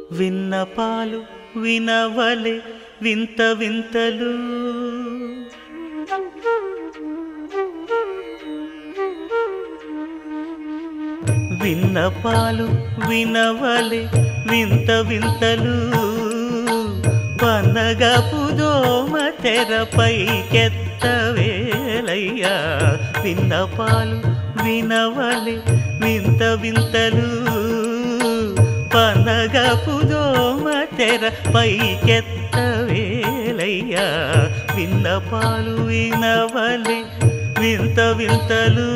విన్నపాలు వినవలే వింత వింతలు విన్నపాలు వినవలే వింత వింతలు పన్నగపు దోమ తెరపై కెత్తవేలయ్యా విన్నపాలు వినవలే వింత వింతలు పనగపు దోమ తెరపై కెత్తవేలయ్యా విన్నపాలు వినవలే వింత వింతలు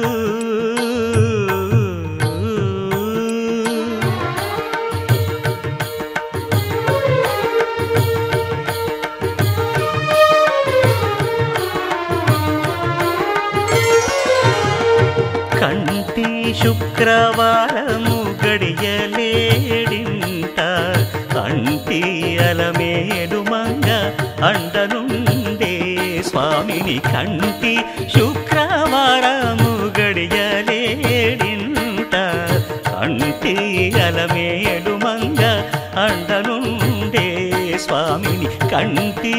కంటి శుక్రవారము గడియలేడింట కంటి అలమేడు మంగ అండనుండే స్వామిని కంటి శుక్రవారము గడియలేడింట కంటి అలమేడు మంగ అండనుండే స్వామిని కంటి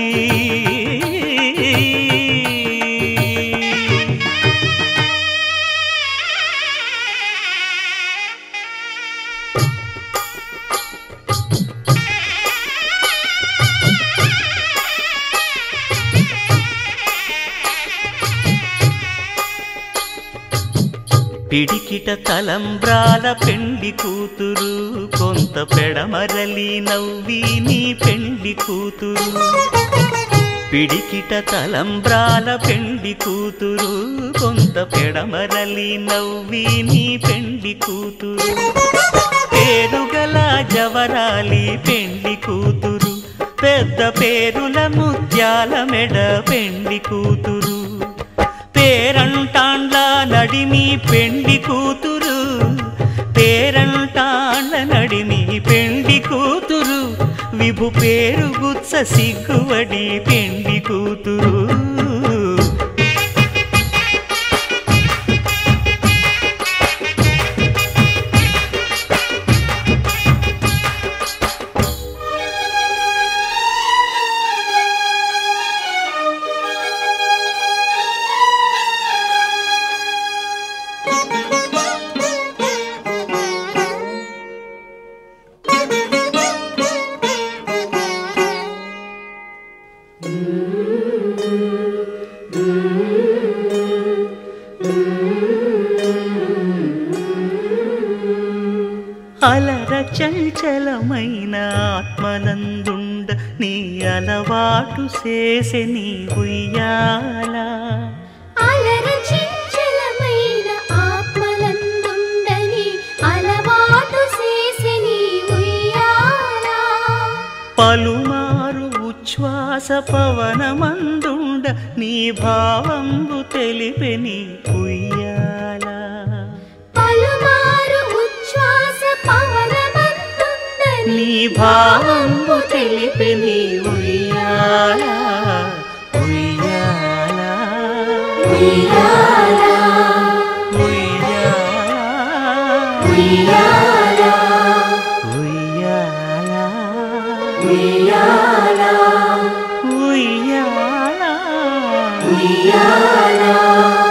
పిడికిట తలంబ్రాల పెండి కూతురు కొంత పెడమరలి నవ్వి నీ పెండి కూతురు పిడికిట తలంబ్రాల పెండి కూతురు కొంత పెడమరలి నవ్వి నీ పెండి కూతురు పేరుగల జవరాలి పెండి కూతురు పెద్ద పేరుల ముత్యాల మెడ పెండి కూతురు పేరంటాండ్ల నడిమి పెండి కూతురు పేరంటాండ్ల నడిమి పెండి కూతురు విభు పేరు గుత్స సిగ్గువడి పెండి కూతురు అలర చంచలమైన ఆత్మనందుండ నీ అలవాటు చేసే నీ ఉయ్యాల అలర చంచలమైన ఆత్మలందుండని అలవాటు చేసిని ఉయ్యాల పలుమారు ఉచ్ఛ్వాస పవనమందుండ నీ భావంబు తెలిపే నీ ఉయ్యాల పలుమారు ఉచ్ఛ్వాస పవనమందుండని నీ భావంబు తెలిపే నీ ఉయ్యాల ఉయ్యాల ఉయ్యాల ఉయ్యాల ఉయ్యాల ఉయ్యాల ఉయ్యాల ఉయ్యాల ఉయ్యాల